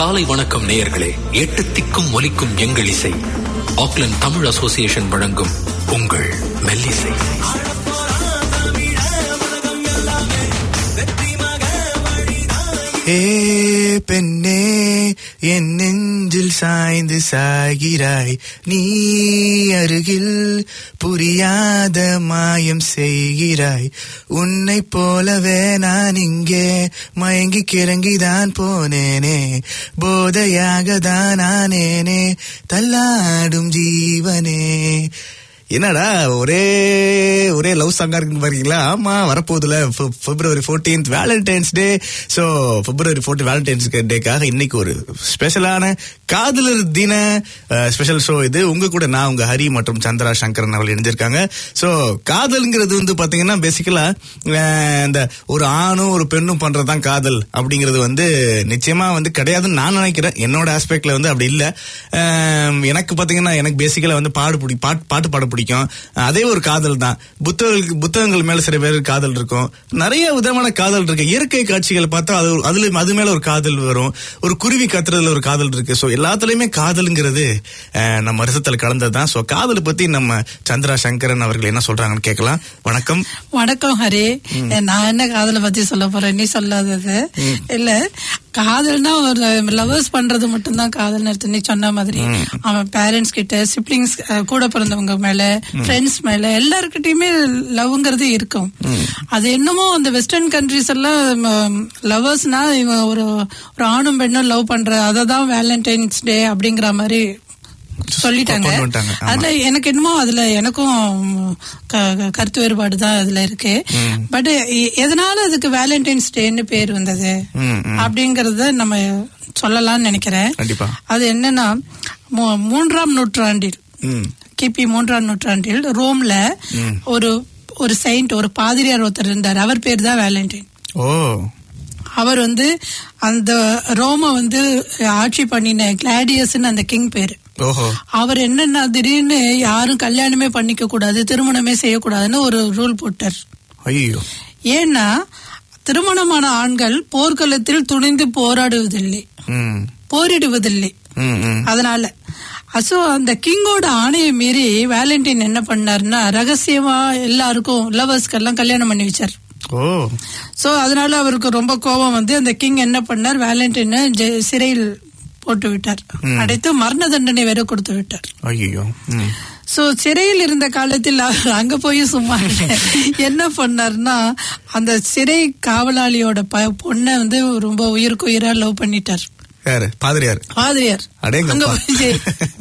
காலை வணக்கம் நேயர்களே எட்டு திக்கும் ஒலிக்கும் எங்கள் இசை ஆக்லண்ட் தமிழ் அசோசியேஷன் வழங்கும் உங்கள் மெல்லிசை ஏ பெண்ணே என் நெஞ்சில் சாய்ந்து சாய்கிறாய் நீ அருகில் புரியாத மாயம் செய்கிறாய் உன்னை போலவே நான் இங்கே மயங்கி கிறங்கிதான் போனேனே போதையாக தான் ஆனேனே தள்ளாடும் ஜீவனே என்னடா ஒரே ஒரே லவ் சாங்கா இருக்குன்னு பாருங்களா ஆமா வரப்போகுதுல February fourteenth Valentine's day so February fourteen Valentine's டேக்காக இன்னைக்கு ஒரு ஸ்பெஷலான காதலர் தின ஸ்பெஷல் ஷோ இது உங்க கூட நான் உங்க ஹரி மற்றும் சந்திரா சங்கரன் அவர்கள் இணைஞ்சிருக்காங்க ஸோ காதல்ங்கிறது வந்து பாத்தீங்கன்னா பேசிக்கலா இந்த ஒரு ஆணும் ஒரு பெண்ணும் பண்றதுதான் காதல் அப்படிங்கிறது வந்து நிச்சயமா வந்து கிடையாதுன்னு நான் நினைக்கிறேன் என்னோட ஆஸ்பெக்ட்ல வந்து அப்படி இல்லை எனக்கு பாத்தீங்கன்னா எனக்கு பேசிக்கலா வந்து பாடு பிடி பாட்டு பாட்டு பாட பிடிக்கும் அதே ஒரு காதல் தான் புத்தகங்களுக்கு புத்தகங்கள் மேல சில பேருக்கு காதல் இருக்கும் நிறைய விதமான காதல் இருக்கு இயற்கை காட்சிகள் பார்த்தா அது அதுல அது மேல ஒரு காதல் வரும் ஒரு குருவி கத்துறதுல ஒரு காதல் இருக்கு ஸோ எல்லாத்துலயுமே காதலுங்கிறது அஹ், நம்ம வருஷத்துல கலந்தது தான் ஸோ காதலை பத்தி நம்ம சந்திரா சங்கரன் அவர்கள் என்ன சொல்றாங்கன்னு கேட்கலாம் வணக்கம் வணக்கம் ஹரி நான் என்ன காதலை பத்தி சொல்ல போறேன் நீ சொல்லாதது இல்ல காதல்னா ஒரு லவர்ஸ் பண்றது மட்டும்தான் காதல் அர்த்தம் நீ சொன்ன மாதிரி அவன் பேரண்ட்ஸ் கிட்ட சிப்ளிங்ஸ் கூட பிறந்தவங்க மேல ஃப்ரெண்ட்ஸ் மேல எல்லாருக்கிட்டயுமே லவ்ங்கிறது இருக்கும் அது என்னமோ அந்த வெஸ்டர்ன் கண்ட்ரிஸ் எல்லாம் லவர்ஸ்னா இவன் ஒரு ஒரு ஆணும் பெண்ணும் லவ் பண்ற அததான் வேலண்டைன்ஸ் டே அப்படிங்கிற மாதிரி சொல்லிட்டாங்க கொண்டு வந்துட்டாங்க, ஆமா. அதுல எனக்கு என்னமோ அதுல எனக்கும் க- க- கருத்து வேறுபாடு தான் அதுல இருக்கு பட் எதனால அதுக்கு வேலண்டைன்ஸ் டேன்னு பேர் வந்தது ம், ம். அப்படிங்கறத நம்ம சொல்லலாம்னு நினைக்கிறேன் கண்டிப்பா அது என்னன்னா மூ- மூன்றாம் நூற்றாண்டில் ம் கிபி மூன்றாம் நூற்றாண்டில் ரோம்ல ஒரு ஒரு செயின்ட் ஒரு பாதிரியார் ஒருத்தர் இருந்தார் அவர் பேர் தான் வேலண்டைன் ஓ அவர் வந்து அந்த ரோம வந்து ஆட்சி பண்ணின கிளாடியஸ்னு அந்த கிங் பேரு ஓஹோ அவர் என்னன்னா திடீர்னு யாரும் கல்யாணமே பண்ணிக்க கூடாது திருமணமே செய்யக்கூடாதுன்னு ஒரு ரூல் போட்டார் ஐயோ ஏன்னா திருமணமான ஆண்கள் போர்க்களத்தில் துணிந்து போராடுவதில்லை ம் போரிடுவதில்லை ம் ம் அதனால அசோ அந்த கிங்கோட ஆணையை மீறி வேலண்டைன் என்ன பண்ணாருன்னா ரகசியமா எல்லாருக்கும் லவர்ஸ்க்கெல்லாம் கல்யாணம் பண்ணி வச்சார் ஓ சோ அதனால அவருக்கு ரொம்ப கோபம் வந்து அந்த கிங் என்ன பண்ணார் வேலண்டைனை ஜெ- சிறையில் போட்டு விட்டார் அடைத்து மரண தண்டனை வேற கொடுத்து விட்டார் ஐயோ ம் சோ சிறையில் இருந்த காலத்தில் அவர் அங்க போய் சும்மா இல்ல. என்ன பண்ணாருன்னா அந்த சிறை காவலாளியோட ப- பொண்ணை வந்து ரொம்ப உயிருக்கு உயிரா லவ் பண்ணிட்டார் யாரு பாதிரியார் பாதிரியார் அடேங்கப்பா. அங்க போய்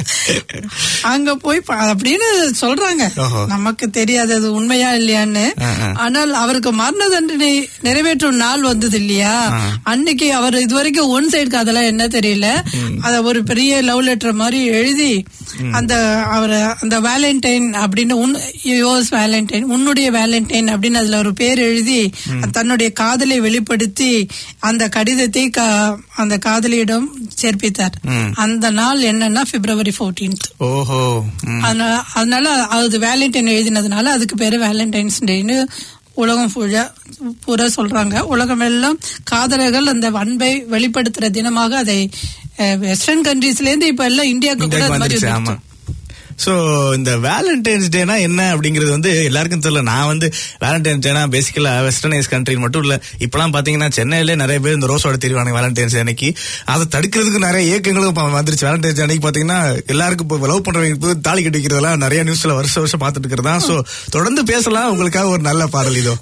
அங்க போய் ப- அப்படின்னு சொல்றாங்க ஓஹோ. நமக்கு தெரியாது அது உண்மையா இல்லையான்னு ஆ, ஆ. ஆனால் அவருக்கு மரண தண்டனை நிறைவேற்றும் நாள் வந்தது இல்லையா அன்னைக்கு அவர் இதுவரைக்கும் ஒன் சைடு அதெல்லாம் என்ன தெரியல அத ஒரு பெரிய லவ் லெட்டர் மாதிரி எழுதி அந்த அவர் அந்த வேலண்டைன் அப்படின்னு உன் யோஸ் வேலண்டைன் உன்னுடைய வேலண்டைன் அப்படின்னு அதுல ஒரு பேர் எழுதி தன்னுடைய காதலை வெளிப்படுத்தி அந்த கடிதத்தை கா- அந்த காதலியிடம் சேர்ப்பித்தார் அந்த நாள் என்னன்னா பிப்ரவரி 14th ஓஹோ ம் அதனால அதனால அது வேலண்டைன் எழுதினதுனால அதுக்கு பேரு வேலண்டைன்ஸ் டேன்னு உலகம் பூரா பூரா சொல்றாங்க உலகம் எல்லாம் காதலர்கள் அந்த அன்பை வெளிப்படுத்துற தினமாக அதை வெஸ்டர்ன் கண்ட்ரீஸ்ல இருந்து இப்ப எல்லாம் இந்தியாவுக்கு கூட இந்தியாவுக்கு அது மாதிரி வந்துருச்சு ஆமா வந்துருச்சு. சோ இந்த வேலண்டைன்ஸ் டேனா என்ன அப்படிங்கிறது வந்து எல்லாருக்கும் தெரியல நான் வந்து வேலண்டைன்ஸ் டேனா பேசிக்கலா வெஸ்டர்னைஸ் கண்ட்ரி மட்டும் இல்ல இப்பெல்லாம் பாத்தீங்கன்னா சென்னையில நிறைய பேர் இந்த ரோஸோட தெரிவாங்க வேலண்டைன்ஸ் அன்னைக்கு அதை தடுக்கிறதுக்கு நிறைய இயக்கங்களும் இப்ப வந்துருச்சு வேலண்டைன்ஸ் டே அன்னைக்கு பாத்தீங்கன்னா எல்லாருக்கும் இப்போ லவ் பண்றவங்க இப்போ தாலி கட்டி வைக்கிறதெல்லாம் நிறைய நியூஸ்ல வருஷம் வருஷம் பார்த்துட்டு இருக்கிறதா சோ தொடர்ந்து பேசலாம் உங்களுக்காக ஒரு நல்ல பாடல் இதோ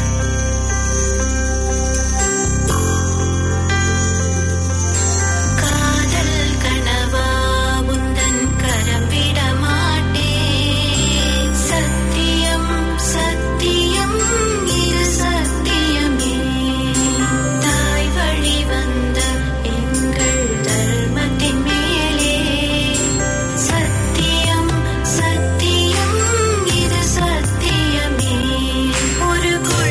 காதல் கனவா முந்தன் கரம் விட மாட்டேன் சத்தியம் சத்தியம் இது சத்தியமே தாய் வழி வந்த எங்கள் தர்மத்தின் மேலே சத்தியம் சத்தியம் இது சத்தியமே ஒரு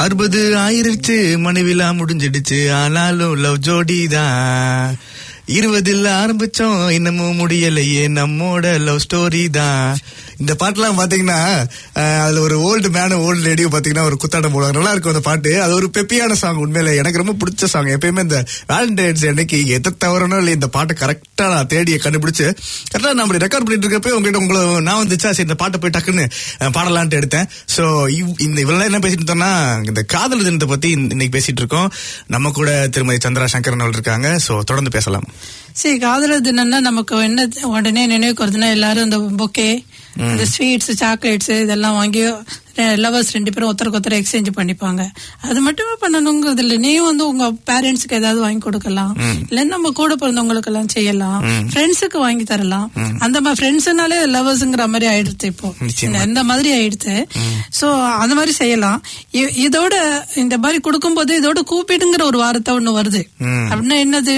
அறுபது ஆயிருச்சு மனைவிலா முடிஞ்சிடுச்சு ஆனாலும் லவ் ஜோடி தான் இருபதுல ஆரம்பிச்சோம் இன்னமும் முடியலையே நம்மோட லவ் ஸ்டோரி தான் இந்த பாட்டுலாம் பாத்தீங்கன்னா அஹ், அதுல ஒரு ஓல்டு மேன ஓல்டு லேடியோ பாத்தீங்கன்னா ஒரு குத்தாட்டம் போடுவாங்க நல்லா இருக்கும் அந்த பாட்டு அது ஒரு பெப்பியான சாங் உண்மையில எனக்கு ரொம்ப பிடிச்ச சாங் எப்பயுமே இந்த வேலண்டைன்ஸ் அன்னைக்கு எதை தவறனோ இல்லை இந்த பாட்டை கரெக்டா நான் தேடி கண்டுபிடிச்சு கரெக்டா நம்ம ரெக்கார்ட் பண்ணிட்டு இருக்கப்போ உங்ககிட்ட உங்களை நான் வந்துச்சா சரி இந்த பாட்டை போய் டக்குன்னு அஹ், பாடலான்ட்டு எடுத்தேன் சோ இந்த இவ்வளவு என்ன பேசிட்டு இருந்தோம்னா இந்த காதல் தினத்தை பத்தி இன்னைக்கு பேசிட்டு இருக்கோம் நம்ம கூட திருமதி சந்திரா சங்கரன் அவர்கள் இருக்காங்க சோ தொடர்ந்து பேசலாம் சரி காதலர் தினம்னா நமக்கு என்ன உடனே நினைவுக்கு வருதுன்னா எல்லாரும் இந்த பொக்கே இந்த ஸ்வீட்ஸ் சாக்லேட்ஸ் இதெல்லாம் வாங்கி லவர்ஸ் ரெண்டு பேரும் ஒருத்தருக்கு ஒருத்தர் எக்ஸ்சேஞ்ச் பண்ணிப்பாங்க அது மட்டுமே பண்ணணுங்கிறது இல்லை நீயும் வந்து உங்க பேரண்ட்ஸ்க்கு ஏதாவது வாங்கி கொடுக்கலாம் இல்ல நம்ம கூட பிறந்தவங்களுக்கு எல்லாம் செய்யலாம் ஃப்ரெண்ட்ஸுக்கு வாங்கி தரலாம் அந்த மாதிரி ஃப்ரெண்ட்ஸ்னாலே லவர்ஸ்ங்கிற மாதிரி ஆயிடுச்சு இப்போ நிச்சயமா. இந்த மாதிரி ஆயிடுச்சு சோ அந்த மாதிரி செய்யலாம் இ- இதோட இந்த மாதிரி கொடுக்கும்போது இதோட கூப்பிடுங்கிற ஒரு வார்த்தை ஒண்ணு வருது ம். அப்படின்னா என்னது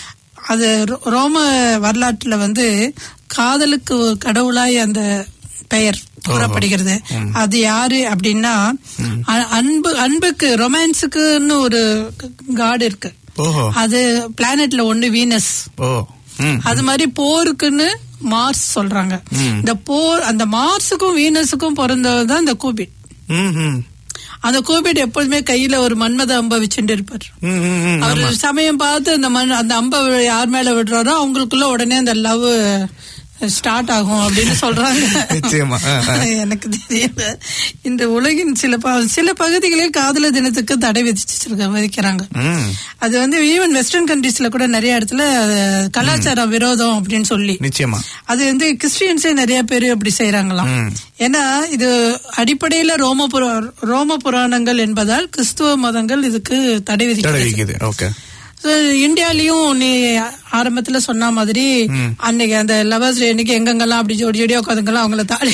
அது ரோ- ரோம வரலாற்றுல வந்து காதலுக்கு ஒரு கடவுளாய் அந்த பெயர் கூறப்படுகிறது அது யாரு அப்படின்னா அ- அன்பு அன்புக்கு ரொமான்ஸுக்குன்னு ஒரு காட் இருக்கு ஓஹோ அது பிளானட்ல ஒண்ணு வீனஸ் ஓ ம் அது மாதிரி போருக்குன்னு மார்ஸ் சொல்றாங்க இந்த போர் அந்த மார்ஸுக்கும் வீனஸுக்கும் பிறந்தவர் தான் இந்த கூபிட் ம் ம் அந்த கோபிட் எப்பொழுதுமே கையில ஒரு மன்மத அம்ப வச்சுட்டு இருப்பார் ம், ம், ம். அவர் சமயம் பார்த்து அந்த மண் அந்த அம்ப யார் மேல விடுறாரோ அவங்களுக்குள்ள உடனே அந்த லவ் ஸ்டார்ட் ஆகும் அப்படின்னு சொல்றாங்க நிச்சயமா. ஆ, ஆ. எனக்கு தெரியல இந்த உலகின் சில ப- சில பகுதிகளில் காதலர் தினத்துக்கு தடை விதிச்சிருக்க விதிக்கிறாங்க ம் அது வந்து ஈவன் வெஸ்டர்ன் கண்ட்ரீஸ்ல கூட நிறைய இடத்துல அது கலாச்சார விரோதம் அப்படின்னு சொல்லி நிச்சயமா அது வந்து கிறிஸ்டியன்ஸே நிறைய பேர் அப்படி செய்யறாங்களாம் ஏன்னா இது அடிப்படையில ரோம புரா ரோம புராணங்கள் என்பதால் கிறிஸ்துவ மதங்கள் இதுக்கு தடை தடை விதிக்கிறது விதிக்குது ஓகே So, இந்தியாலயும் நீ ஆரம்பத்துல சொன்ன மாதிரி அன்னைக்கு அந்த லவர்ஸ் டே அன்னைக்கு எங்கெங்கெல்லாம் அப்படி ஜோடி ஜோடியா உட்காந்துங்கலாம் அவங்கள தாடி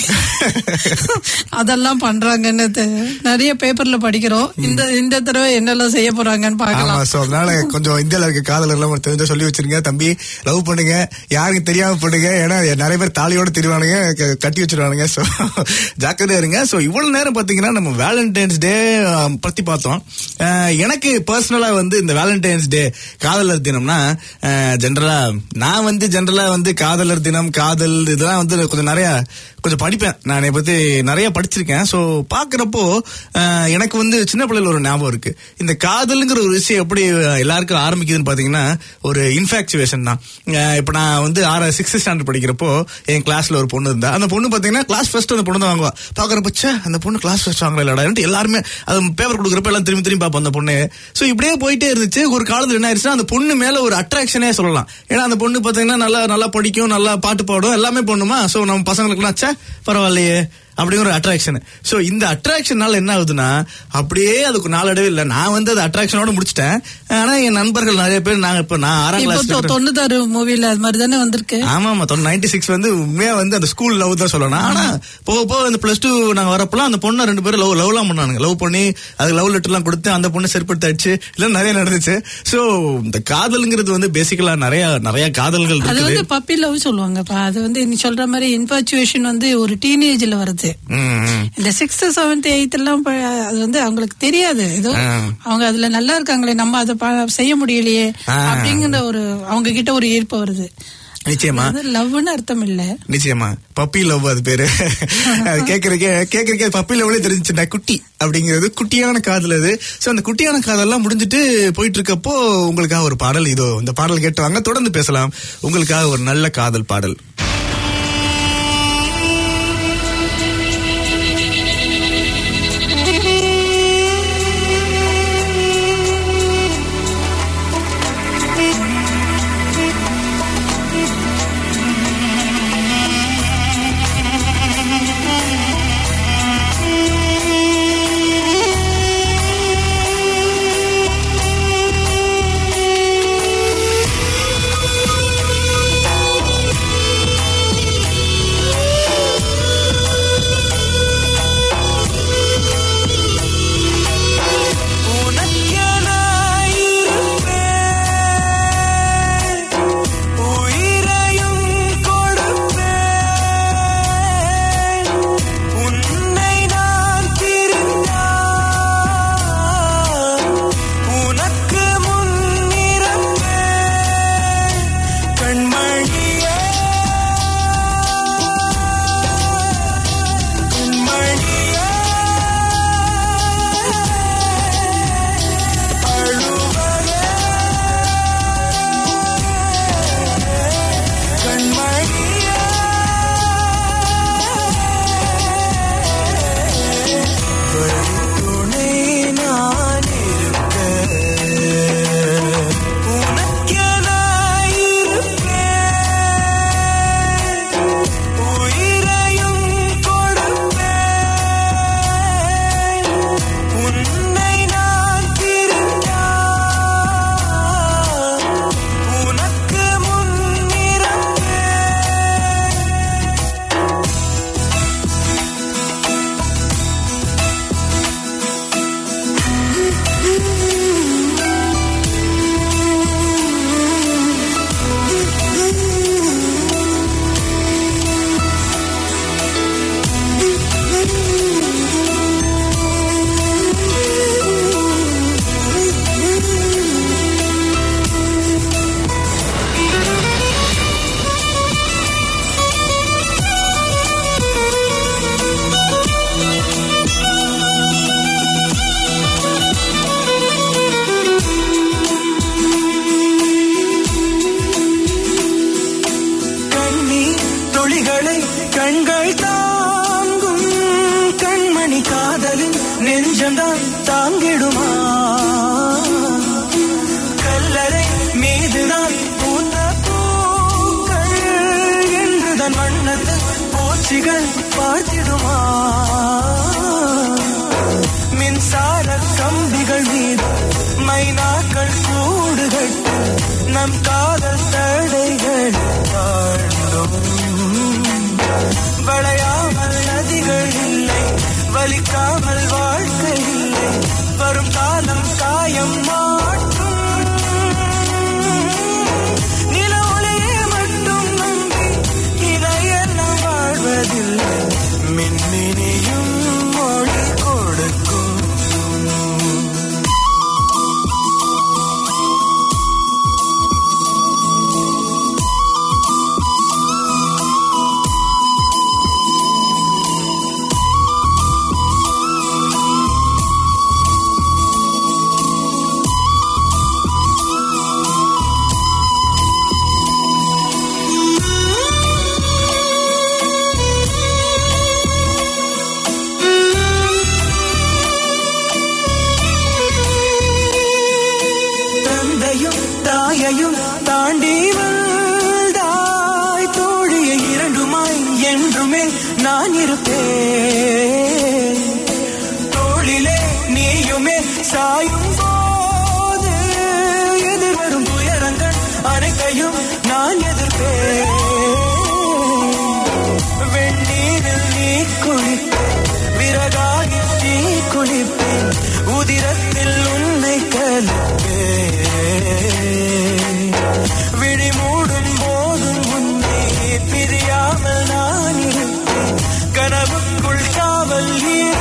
அதெல்லாம் பண்றாங்கன்னு தெ- நிறைய பேப்பர்ல படிக்கிறோம் இந்த இந்த தடவை என்னெல்லாம் செய்ய போறாங்கன்னு ஆமா பார்க்கலாம் சோ அதனால கொஞ்சம் இந்தியால இருக்க காதலர் எல்லாம் ஒரு தெரிஞ்சா சொல்லி வச்சிருங்க தம்பி லவ் பண்ணுங்க யாருக்கு தெரியாம பண்ணுங்க ஏன்னா நிறைய பேர் தாலியோட திருவானுங்க க- கட்டி வச்சிருவானுங்க சோ ஜாக்கிரதையா இருங்க சோ இவ்வளவு நேரம் பாத்தீங்கன்னா நம்ம வேலண்டைன்ஸ் டே பத்தி பார்த்தோம் அஹ், எனக்கு பர்சனலா வந்து இந்த வேலண்டைன்ஸ் டே காதலர் தினம்னா ஜென்ரலா நான் வந்து ஜென்ரலா வந்து காதலர் தினம் காதல் இதெல்லாம் வந்து கொஞ்சம் நிறைய கொஞ்சம் படிப்பேன் நான் இதை பத்தி நிறைய படிச்சிருக்கேன் சோ பாக்குறப்போ அஹ், எனக்கு வந்து சின்ன பிள்ளைல ஒரு ஞாபகம் இருக்கு இந்த காதல்ங்கிற ஒரு விஷயம் எப்படி எல்லாருக்கும் ஆரம்பிக்குதுன்னு பாத்தீங்கன்னா ஒரு இன்ஃபாக்சுவேஷன் தான் அஹ், இப்ப நான் வந்து ஆறு சிக்ஸ்த் ஸ்டாண்டர்ட் படிக்கிறப்போ என் கிளாஸ்ல ஒரு பொண்ணு இருந்தா அந்த பொண்ணு பாத்தீங்கன்னா கிளாஸ் ஃபர்ஸ்ட் அந்த பொண்ணு தான் வாங்குவா பாக்குறப்ப ச்சே அந்த பொண்ணு கிளாஸ் ஃபர்ஸ்ட் வாங்கல இல்லடா எல்லாருமே அது பேப்பர் கொடுக்குறப்ப எல்லாம் திரும்பி திரும்பி பார்ப்போம் அந்த பொண்ணு சோ இப்படியே போயிட்டே இருந்துச்சு ஒரு காலத்துல என்ன ஆயிடுச்சுன்னா அந்த பொண்ணு மேல ஒரு அட்ராக்ஷனே சொல்லலாம் ஏன்னா அந்த பொண்ணு பாத்தீங்கன்னா நல்லா நல்லா படிக்கும் நல்லா பாட்டு பாடும் எல்லாமே பண்ணுமா சோ நம்ம பசங்களுக்குலாம் ச்சே பரவாயில்லையே அப்படிங்கிற ஒரு அட்ராக்ஷன் சோ இந்த அட்ராக்ஷனால என்ன ஆகுதுன்னா அப்படியே அதுக்கு நாளடைவே இல்ல நான் வந்து அது அட்ராக்ஷனோட முடிச்சிட்டேன் ஆனா என் நண்பர்கள் நிறைய பேர் நாங்க இப்ப நான் ஆறாம் இப்போ கிளாஸ் தொ- தொண்ணூத்தாறு மூவில அது மாதிரி தானே வந்திருக்கு ஆமா ஆமா நைன்டி சிக்ஸ் வந்து உண்மையா வந்து அந்த ஸ்கூல் லவ் தான் சொல்லணும் ஆனா போக போக அந்த பிளஸ் டூ நாங்க வரப்பலாம் அந்த பொண்ணை ரெண்டு பேரும் லவ் லவ்லாம் பண்ணானுங்க லவ் பண்ணி அது லவ் லெட்டர் எல்லாம் கொடுத்து அந்த பொண்ணு செருப்படுத்தி அடிச்சு இதெல்லாம் நிறைய நடந்துச்சு சோ இந்த காதல்ங்கிறது வந்து பேசிக்கலா நிறைய நிறைய காதல்கள் அது இருக்குது வந்து பப்பி லவ் சொல்லுவாங்கப்பா அது வந்து நீ சொல்ற மாதிரி இன்ஃபாச்சுவேஷன் வந்து ஒரு டீனேஜ்ல வருது ம், ம். இந்த சிக்ஸ்த் செவன்த் எயித் எல்லாம் ப- அது வந்து அவங்களுக்கு தெரியாது ஏதோ ஆ. அவங்க அதுல நல்லா இருக்காங்களே நம்ம அதை ப- செய்ய முடியலையே ஆ. அப்படிங்கிற ஒரு அவங்க கிட்ட ஒரு ஈர்ப்பு வருது நிச்சயமா அது லவ்னு அர்த்தம் இல்ல நிச்சயமா பப்பி லவ் அது பேரு அது கேக்குறக்கே கேக்குறக்கே பப்பி லவ்லயே தெரிஞ்சுச்சுடா குட்டி அப்படிங்கிறது குட்டியான காதல் அது சோ அந்த குட்டியான காதல்லாம் முடிஞ்சிட்டு போயிட்டு இருக்கப்போ உங்களுக்காக ஒரு பாடல் இதோ இந்த பாடல் கேட்டு வாங்க தொடர்ந்து பேசலாம் உங்களுக்காக ஒரு நல்ல காதல் பாடல் ஆ காதலின் நெஞ்சம்தான் தாங்கிடுமா கல்லறை மீதுதான் பூத்த பூக்கள் என்றுதான் வண்ணத்து பூச்சிகள் பார்த்திடுமா மின்சார கம்பிகள் மீது மைனாக்கள் கூடு கட்டு நம் காதல் தடைகள் தாண்டும் வளையாமல் நதிகள் இல்லை வலிக்காமல் வாழ்க்கை இல்லை வரும் காலம் காயம் மாற்றும் நில ஒளியை மட்டும் நம்பி இதையெல்லாம் வாழ்வதில்லை மின்மினியும் மொழி கொடுக்கும் தந்தையும் தாயையும் தாண்டி வந்தாய் தோழியை இரண்டுமாய் என்றுமே நான் இருப்பேன் தோளிலே நீயுமே சாயும் போது எதிர்வரும் துயரங்கள் அனைத்தையும் நான் எதிர்ப்பேன் வெந்நீரில் நீ குளிப்பேன் விறகாகி நீ குளிப்பேன் உதிரத்தில் உன்னை கலப்பேன் விழி மூடும் போதும் உன்னை பிரியாமல் நான் இருப்பேன் கனவுக்குள் காவல்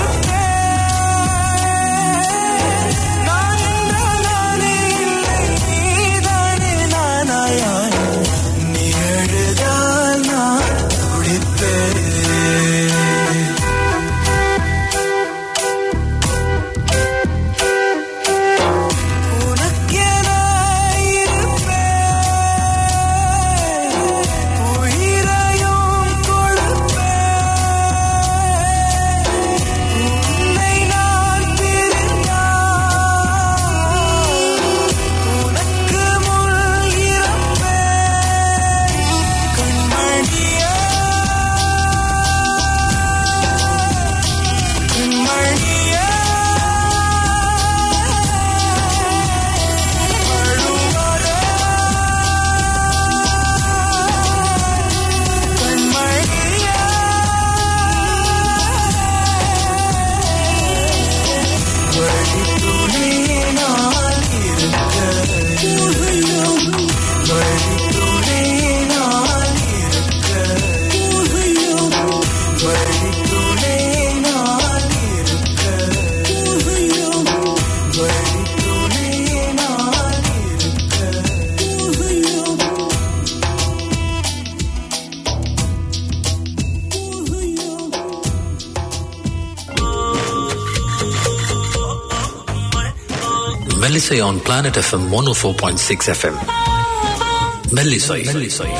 இருப்பேன் நான் என்ற நானே இல்லை நீதானே நானாயாய் நீ அழுதால் நான் குடிப்பேன் உனக்கென இருப்பேன் உயிரையும் கொடுப்பேன் உன்னை நான் பிரிந்தால் உனக்கு முள் இறப்பேன் கண்மணியே கண்மணியே Melissa on Planet FM 104.6 FM. Melissa. Melissa.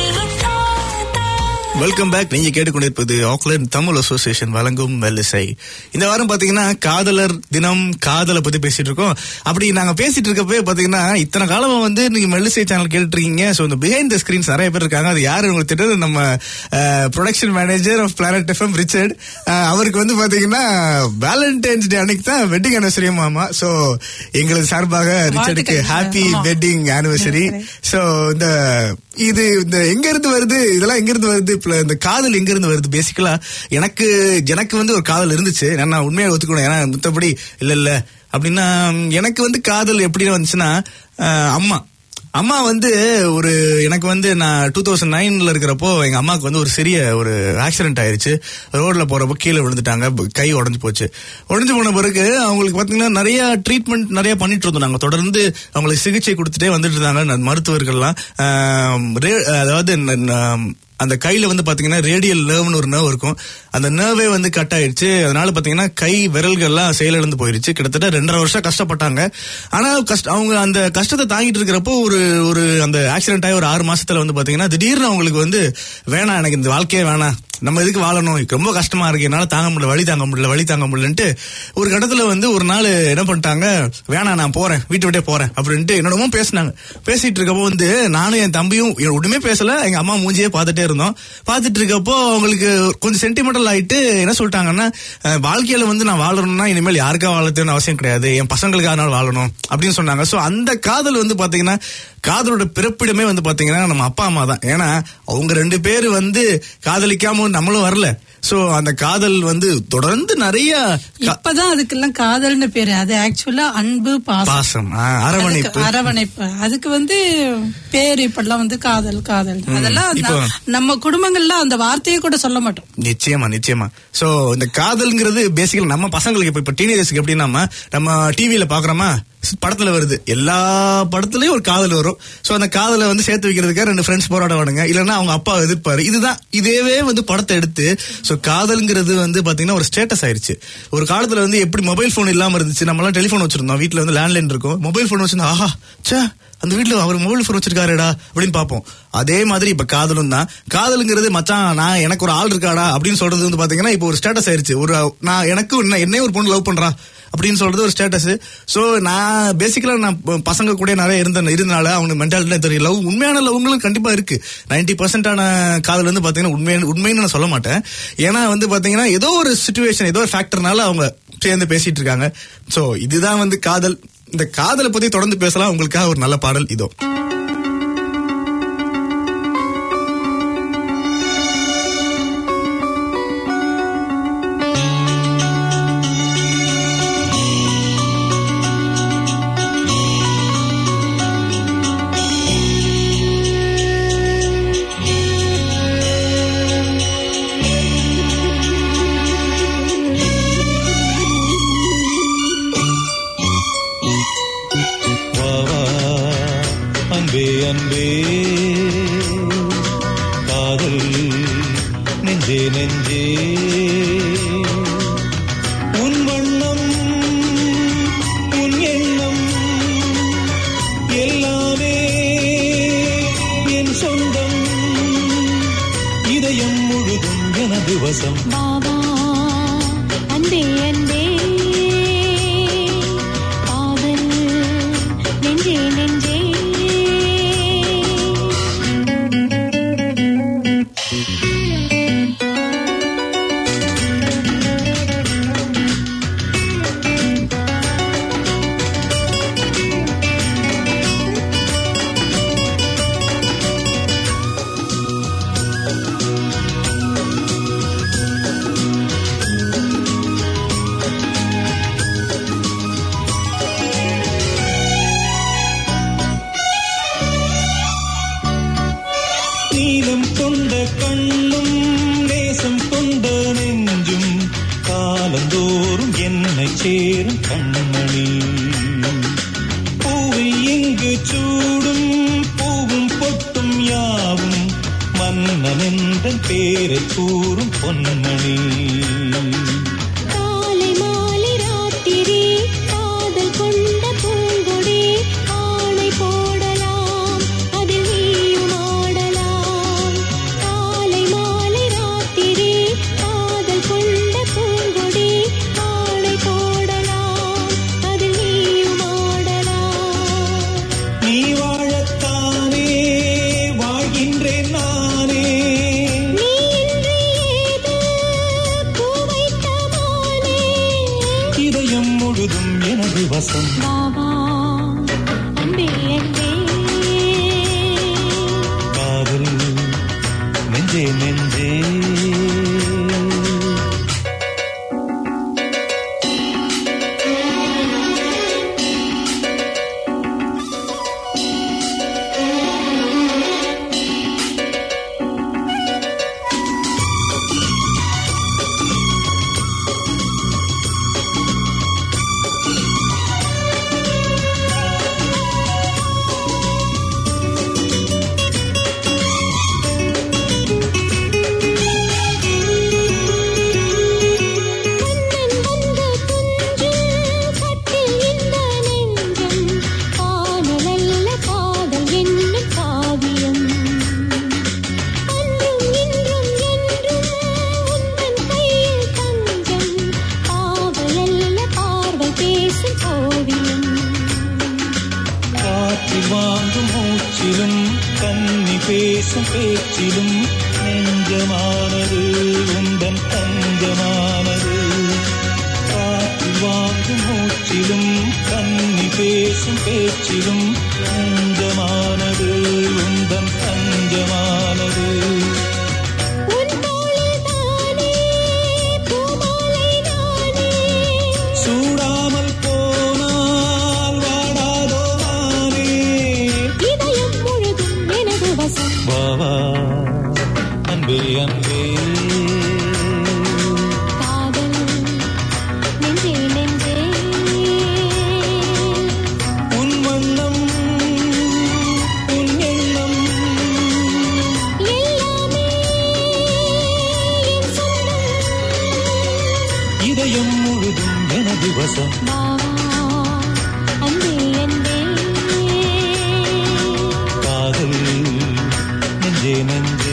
Welcome back நீங்க கேட்டுக்கொண்டிருப்பது ஆக்லாண்ட் தமிழ் அசோசியேஷன் வழங்கும் மெல்லிசை இந்த வாரம் பாத்தீங்கன்னா காதலர் தினம் காதலை பத்தி பேசிட்டு இருக்கோம் அப்படி நாங்க பேசிட்டு இருக்கப்பவே பாத்தீங்கன்னா இத்தனை காலமா வந்து நீங்க மெல்லிசை சேனல் கேட்டுட்டு இருக்கீங்க சோ இந்த பிஹைண்ட் த ஸ்கிரீன்ஸ் நிறைய பேர் இருக்காங்க அது யாரு உங்களுக்கு தெரியாது நம்ம production manager of planet FM Richard அவருக்கு வந்து பாத்தீங்கன்னா வேலண்டைன்ஸ் டே அன்னைக்கு தான் வெட்டிங் அனிவர்சரி மாமா சோ எங்களுக்கு சார்பாக ரிச்சர்டுக்கு வாழ்த்துக்கள். ஹாப்பி ஆமா. வெட்டிங் ஆனிவர்சரி சோ இந்த இது இந்த எங்க இருந்து வருது இதெல்லாம் எங்க இருந்து வருது இப்ப இந்த காதல் எங்க இருந்து வருது பேசிக்கலா எனக்கு எனக்கு வந்து ஒரு காதல் இருந்துச்சு நான் நான் உண்மையா ஒத்துக்கணும் ஏன்னா மத்தபடி இல்ல இல்ல அப்படின்னா எனக்கு வந்து காதல் எப்படி வந்துச்சுன்னா அஹ், அம்மா அம்மா வந்து ஒரு எனக்கு வந்து நான் டூ தௌசண்ட் நைன்ல இருக்கிறப்போ எங்க அம்மாவுக்கு வந்து ஒரு சிறிய ஒரு ஆக்சிடென்ட் ஆயிருச்சு ரோட்ல போறப்போ கீழே விழுந்துட்டாங்க ப- கை உடஞ்சு போச்சு உடஞ்சு போன பிறகு அவங்களுக்கு பாத்தீங்கன்னா நிறைய ட்ரீட்மெண்ட் நிறைய பண்ணிட்டு இருந்தோம் நாங்க தொடர்ந்து அவங்களுக்கு சிகிச்சை கொடுத்துட்டே வந்துட்டு இருந்தாங்க ந- மருத்துவர்கள்லாம் ஆம், ரே- அதாவது ந- ந- அந்த கையில வந்து பாத்தீங்கன்னா ரேடியல் நர்வ்னு ஒரு நர்வ் இருக்கும் அந்த நர்வே வந்து கட் ஆயிடுச்சு அதனால பாத்தீங்கன்னா கை விரல்கள்லாம் செயலிழந்து போயிருச்சு கிட்டத்தட்ட ரெண்டரை வருஷம் கஷ்டப்பட்டாங்க ஆனா கஷ்ட அவங்க அந்த கஷ்டத்தை தாங்கிட்டு இருக்கிறப்போ ஒரு ஒரு அந்த ஆக்சிடென்ட் ஆகி ஒரு ஆறு மாசத்துல வந்து பாத்தீங்கன்னா திடீர்னு அவங்களுக்கு வந்து வேணாம் எனக்கு இந்த வாழ்க்கையே வேணாம் நம்ம எதுக்கு வாழணும் ரொம்ப கஷ்டமா இருக்கு என்னால தாங்க முடியல வழி தாங்க முடியல வழி தாங்க முடியலன்ட்டு ஒரு கட்டத்துல வந்து ஒரு நாள் என்ன பண்ணிட்டாங்க வேணாம் நான் போறேன் வீட்டை விட்டே போறேன் அப்படின்ட்டு என்னோடமோ பேசினாங்க பேசிட்டு இருக்கப்போ வந்து நானும் என் தம்பியும் ஒண்ணுமே பேசல எங்க அம்மா மூஞ்சியே பார்த்துட்டே இருந்தோம் பார்த்துட்டு இருக்கப்போ அவங்களுக்கு கொஞ்சம் சென்டிமெண்டல் ஆயிட்டு என்ன சொல்லிட்டாங்கன்னா அஹ், வாழ்க்கையில வந்து நான் வாழணும்னா இனிமேல் யாருக்கா வாழணும்னு அவசியம் கிடையாது என் பசங்களுக்காக நான் வாழணும் அப்படின்னு சொன்னாங்க சோ அந்த காதல் வந்து பாத்தீங்கன்னா காதலோட பிறப்பிடமே வந்து பாத்தீங்கன்னா நம்ம அப்பா அம்மா தான் ஏன்னா அவங்க ரெண்டு பேர் வந்து காதலிக்காம நம்மளும் வரல சோ அந்த காதல் வந்து தொடர்ந்து நிறைய கா- இப்பதான் அதுக்கெல்லாம் காதல்னு பேரு அது ஆக்சுவலா அன்பு பாசம் பாசம் ஆ, அரவணைப்பு அதுக்கு அரவணைப்பு அதுக்கு வந்து பேர் இப்பெல்லாம் வந்து காதல் காதல் அதெல்லாம் இப்போ- ந- நம்ம குடும்பங்கள்ல அந்த வார்த்தையை கூட சொல்ல மாட்டோம் நிச்சயமா நிச்சயமா சோ இந்த காதல்ங்கிறது பேசிக்கலி நம்ம பசங்களுக்கு இப்ப இப்ப டீனேஜர்ஸ்க்கு எப்படின்னா நம்ம டிவியில பாக்குறோமா படத்துல வருது எல்லா படத்துலயும் ஒரு காதல் வரும் சோ அந்த காதலை வந்து சேர்த்து வைக்கிறதுக்காக ரெண்டு ஃப்ரெண்ட்ஸ் போராடுவானுங்க இல்லைன்னா அவங்க அப்பா எதிர்ப்பாரு இதுதான் இதேவே வந்து படத்தை எடுத்து சோ காதல்ங்கிறது வந்து பாத்தீங்கன்னா ஒரு ஸ்டேட்டஸ் ஆயிருச்சு ஒரு காலத்துல வந்து எப்படி மொபைல் போன் இல்லாம இருந்துச்சு நம்ம எல்லாம் டெலிபோன் வச்சிருந்தோம் வீட்ல வந்து லேண்ட்லைன் இருக்கும் மொபைல் போன் வச்சிருந்தா ஆஹா ச்சே அந்த வீட்ல அவர் மொபைல் போன் வச்சிருக்காருடா அப்படின்னு பாப்போம் அதே மாதிரி இப்ப காதலும் தான் காதலுங்கிறது மச்சான் நான் எனக்கு ஒரு ஆள் இருக்காடா அப்படின்னு சொல்றது வந்து பாத்தீங்கன்னா இப்போ ஒரு ஸ்டேட்டஸ் ஆயிருச்சு ஒரு நான் எனக்கு என்ன- என்னையும் ஒரு பொண்ணு லவ் பண்றா அப்படின்னு சொல்றது ஒரு ஸ்டேட்டஸ் சோ நான் பேசிக்கலா நான் ப- பசங்க கூட நிறைய இருந்த இருந்தனால அவங்க மென்டாலிட்டி தெரியும் லவ் உண்மையான லவ்ங்களும் கண்டிப்பா இருக்கு 90% பர்சன்டான காதல் வந்து பாத்தீங்கன்னா உண்மை உண்மைன்னு நான் சொல்ல மாட்டேன் ஏன்னா வந்து பாத்தீங்கன்னா ஏதோ ஒரு சுச்சுவேஷன் ஏதோ ஒரு ஃபேக்டர்னால அவங்க சேர்ந்து பேசிட்டு இருக்காங்க சோ இதுதான் வந்து காதல் இந்த காதலை பத்தி தொடர்ந்து பேசலாம் உங்களுக்காக ஒரு நல்ல பாடல் இதோ வா வா அன்பே அன்பே காதல் நெஞ்சே நெஞ்சே உன் வண்ணம் உன் எண்ணம் எல்லாமே என் சொந்தம் இதயம் முழுதும் எனது வசம் பாபா அன்பே அன்பே காதல் நெஞ்சே நெஞ்சே நீலம் கொண்ட கண்ணும் நேசம் கொண்ட நெஞ்சும் காலந்தோறும் என்னை சேரும் கண்மணி பூவை இங்கு சூடும் பூவும் பொட்டும் யாவும் மன்னனென்றன் பேரை கூறும் பொன்மணி காலை மாலை ராத்திரி காதல் கொண்ட பூங்கொடி ஆணை போடலாம் அதில் நீயும் ஆடலாம் காலை மாலை ராத்திரி காதல் கொண்ட பூங்கொடி ஆணை போடலாம் அதில் நீயும் ஆடலாம் நீ வாழத்தானே வாழ்கின்றேன் நானே நீ இன்றி ஏது பூ வைத்த மானே இதயம் முழுதும் எனது வசம் பாபா அன்பே அன்பே காதல் நெஞ்சே நெஞ்சே பேசும் பேச்சிலும் நெஞ்சமானது உந்தன் தஞ்சமானது காற்றில் வாங்கும் மூச்சிலும் கண்ணி பேசும் பேச்சிலும் நெஞ்சமானது உந்தன் தஞ்சமானது உன் தோளில் தானே பூமாலை நானே சூடாமல் போனால் வாடாதோ நானே இதயம் முழுதும் எனது வசம் வா வா அன்பே அன்பே காதல் நெஞ்சே நெஞ்சே உன் வண்ணம் உன் எண்ணம் எல்லாமே என் சொந்தம் இதயம் முழுதும் எனது வசம் வா அன்பே அன்பே காதல் நெஞ்சே நெஞ்சே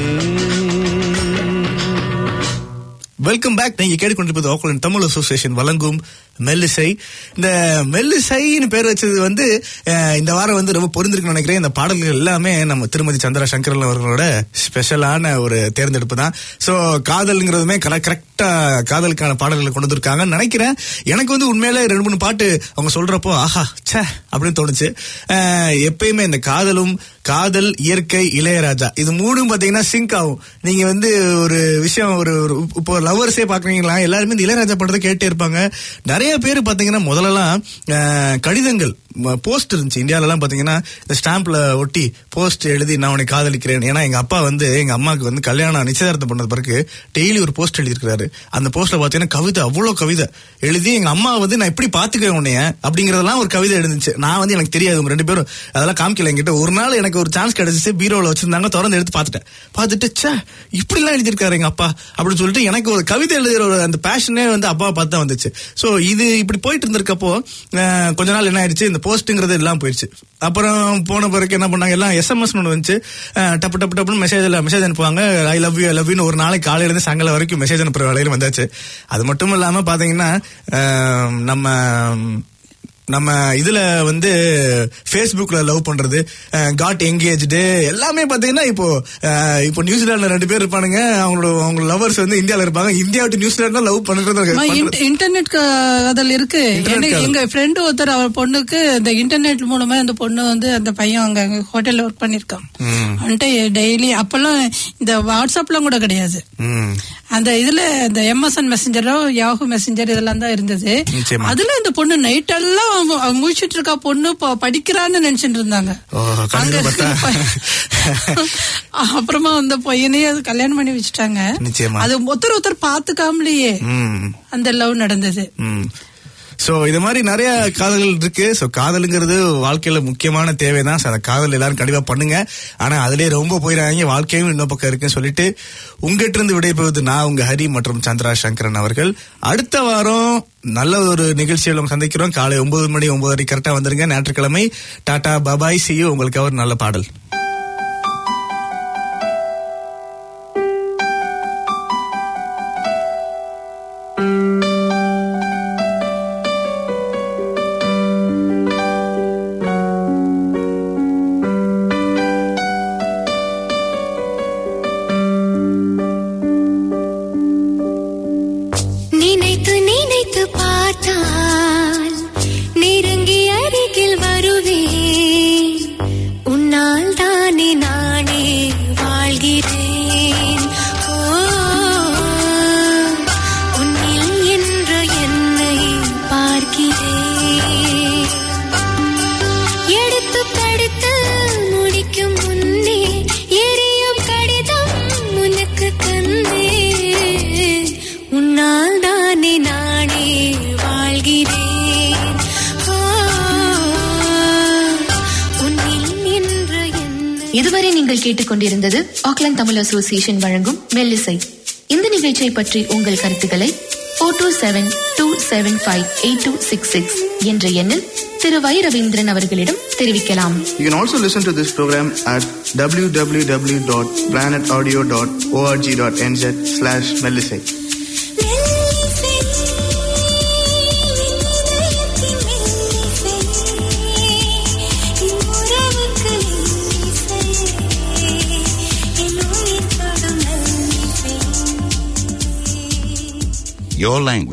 வெல்கம் பேக் நீங்க கேட்டுக்கொண்டிருப்பது ஓக்கலன் தமிழ் அசோசியேஷன் வழங்கும் மெல்லிசை இந்த மெல்லிசைன்னு பேர் வச்சது வந்து அஹ், இந்த வாரம் வந்து ரொம்ப பொருந்திருக்குன்னு நினைக்கிறேன் இந்த பாடல்கள் எல்லாமே நம்ம திருமதி சந்திரா சங்கரன் அவர்களோட ஸ்பெஷலான ஒரு தேர்ந்தெடுப்பு தான் ஸோ காதல்ங்கிறதுமே கரெக்டா காதலுக்கான பாடல்களை கொண்டு வந்திருக்காங்கன்னு நினைக்கிறேன் எனக்கு வந்து உண்மையிலே ரெண்டு மூணு பாட்டு அவங்க சொல்றப்போ ஆஹா ச்சே அப்படின்னு தோணுச்சு அஹ், எப்பயுமே இந்த காதலும் காதல் இயற்கை இளையராஜா இது மூணும் பாத்தீங்கன்னா சிங்க் ஆகும் நீங்க வந்து ஒரு விஷயம் ஒரு ஒரு இப்போ லவர்ஸே பாக்குறீங்களா எல்லாருமே இந்த இளையராஜா படத்தை கேட்டே இருப்பாங்க நிறைய பேர் பாத்தீங்கன்னா முதல்லலாம் அஹ், கடிதங்கள் போஸ்ட் இருந்துச்சு இந்தியாலலாம் பாத்தீங்கன்னா இந்த ஸ்டாம்ப்ல ஒட்டி போஸ்ட் எழுதி நான் உன்னை காதலிக்கிறேன் ஏன்னா எங்க அப்பா வந்து எங்க அம்மாவுக்கு வந்து கல்யாணம் நிச்சயதார்த்தம் பண்ணது பிறகு டெய்லி ஒரு போஸ்ட் எழுதியிருக்காரு அந்த போஸ்ட்ல பாத்தீங்கன்னா கவிதை அவ்வளவு கவிதை எழுதி எங்க அம்மா வந்து நான் எப்படி பாத்துக்கிறேன் உன்னைய அப்படிங்கறதெல்லாம் ஒரு கவிதை எழுந்துச்சு நான் வந்து எனக்கு தெரியாது உங்க ரெண்டு பேரும் அதெல்லாம் காமிக்கல என்கிட்ட ஒரு நாள் எனக்கு ஒரு சான்ஸ் கிடைச்சிச்சு பீரோல வச்சிருந்தாங்க திறந்து எடுத்து பார்த்துட்டேன் பார்த்துட்டு ச்சே இப்படி எல்லாம் எழுதியிருக்காரு எங்க அப்பா அப்படின்னு சொல்லிட்டு எனக்கு ஒரு கவிதை எழுதுற ஒரு அந்த பேஷனே வந்து அப்பாவை பார்த்து தான் வந்துச்சு சோ இது இப்படி போயிட்டு இருந்திருக்கப்போ அஹ், கொஞ்ச நாள் என்ன ஆயிடுச்சு இந்த போஸ்ட்ங்கிறது எல்லாம் போயிடுச்சு அப்புறம் போன பிறகு என்ன பண்ணாங்க எல்லாம் எஸ்எம்எஸ் ஒன்று வந்துச்சு அஹ், டப்பு டப்பு டப்புன்னு மெசேஜ் மெசேஜ் அனுப்புவாங்க I love you I love யூன்னு ஒரு நாளைக்கு காலையில இருந்து சாயங்காலம் வரைக்கும் மெசேஜ் அனுப்புற வேலையில வந்தாச்சு அது மட்டும் இல்லாம பாத்தீங்கன்னா அஹ், நம்ம நம்ம இதுல வந்து Facebookல லவ் பண்றது காட் எங்கேஜ்டு எல்லாமே பாத்தீங்கன்னா இப்போ அஹ், இப்போ நியூசிலாந்துல ரெண்டு பேர் இருப்பானுங்க அவங்களோட அவங்க லவர்ஸ் வந்து இந்தியால இருப்பாங்க இந்தியா விட்டு நியூசிலாந்து லவ் பண்றது அம்மா, பண்றது. இன்ட- இன்டர்நெட் காதல் இருக்கு இன்டர்நெட் எனக்கு- காதல். எங்க ஃப்ரெண்டு ஒருத்தர் அவர் பொண்ணுக்கு இந்த இன்டர்நெட் மூலமா அந்த பொண்ணு வந்து அந்த பையன் அங்க ஹோட்டல்ல ஒர்க் பண்ணிருக்கான் வந்துட்டு டெய்லி அப்பெல்லாம் இந்த வாட்ஸ்அப்லாம் கூட கிடையாது ம். அந்த இதுல இந்த எம்எஸ்என் மெசஞ்சரோ யாஹூ மெசஞ்சர் இதெல்லாம் தான் இருந்தது நிச்சயமா. அதுல இந்த பொண்ணு நைட் எல்லாம் அவ- அவ முழிச்சிட்டு இருக்கா பொண்ணு ப- படிக்கிறான்னு நினைச்சிட்டு இருந்தாங்க ஓ, கடைசில பார்த்தா. அப்புறமா அந்த பையனையே அது கல்யாணம் பண்ணி வச்சுட்டாங்க நிச்சயமா. அது ஒருத்தர் ஒருத்தர் பாத்துக்காமலேயே ம். அந்த லவ் நடந்தது ம். சோ இது மாதிரி நிறைய காதல்கள் இருக்கு சோ காதலுங்கிறது வாழ்க்கையில முக்கியமான தேவைதான் So, அந்த காதல் எல்லாரும் கண்டிப்பா பண்ணுங்க ஆனா அதுலயே ரொம்ப போயிடாங்க வாழ்க்கையும் இன்னொரு பக்கம் இருக்குன்னு சொல்லிட்டு உங்ககிட்ட இருந்து விடைபெறுவது நான் உங்க ஹரி மற்றும் சந்திரா சங்கரன் அவர்கள் அடுத்த வாரம் நல்ல ஒரு நிகழ்ச்சியில் நம்ம சந்திக்கிறோம் காலை ஒன்பது மணி ஒன்பதரை கரெக்டா வந்துருங்க ஞாயிற்றுக்கிழமை டாடா பபாய் சியூ உங்களுக்கு ஒரு நல்ல பாடல் நினைத்து நினைத்து பார்த்தால் நெருங்கி அருகில் வருவேன் உன்னால் தானே நானே வாழ்கிறேன் ஓ, உன்னில் என்று என்னை பார்க்கிறேன் எடுத்து படித்து முடிக்கும் முன்னே எரியும் கடிதம் உனக்கு தந்தேன் உன்னால் தானே நானே வாழ்கிறேன் ஆ, உன்னில் என்று என்னை இதுவரை நீங்கள் கேட்டுக்கொண்டிருந்தது ஆக்லாந்து தமிழ் அசோசியேஷன் வழங்கும் மெல்லிசை இந்த நிகழ்ச்சியை பற்றி உங்கள் கருத்துக்களை four two seven two seven five eight two six six என்ற எண்ணில் திரு வை ரவீந்திரன் அவர்களிடம் தெரிவிக்கலாம் You can also listen to this program at www.planetaudio.org.nz slash Melisate. மெல்லிசை மெல்லிசை உறவுக்கு மெல்லிசை your language.